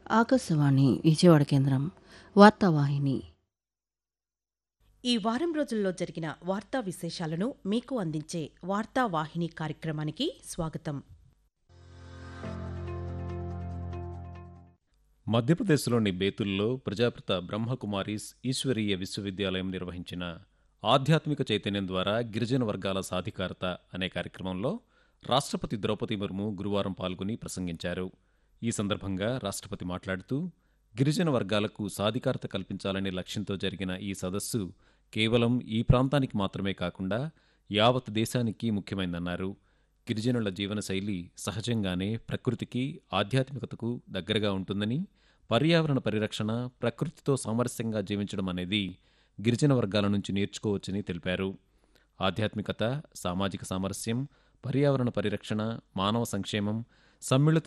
ఆకాశవాణి విజయవాడ కేంద్రం వార్తావాహిని ఈ వారం రోజుల్లో జరిగిన వార్తా విశేషాలను మీకు అందించే వార్తా వాహిని కార్యక్రమానికి స్వాగతం మధ్యప్రదేశ్లోని బేతుల్లో ప్రజాపిత బ్రహ్మకుమారీస్ ఈశ్వరీయ విశ్వవిద్యాలయం నిర్వహించిన ఆధ్యాత్మిక చైతన్యం ద్వారా గిరిజన వర్గాల సాధికారత అనే కార్యక్రమంలో రాష్ట్రపతి ద్రౌపది ముర్ము గురువారం పాల్గొని ప్రసంగించారు ఈ సందర్భంగా రాష్ట్రపతి మాట్లాడుతూ గిరిజన వర్గాలకు సాధికారత కల్పించాలనే లక్ష్యంతో జరిగిన ఈ సదస్సు కేవలం ఈ ప్రాంతానికి మాత్రమే కాకుండా యావత్ దేశానికి ముఖ్యమైందన్నారు గిరిజనుల జీవనశైలి సహజంగానే ప్రకృతికి ఆధ్యాత్మికతకు దగ్గరగా ఉంటుందని పర్యావరణ పరిరక్షణ ప్రకృతితో సామరస్యంగా జీవించడం అనేది గిరిజన వర్గాల నుంచి నేర్చుకోవచ్చని తెలిపారు ఆధ్యాత్మికత సామాజిక సామరస్యం పర్యావరణ పరిరక్షణ మానవ సంక్షేమం సమ్మిళిత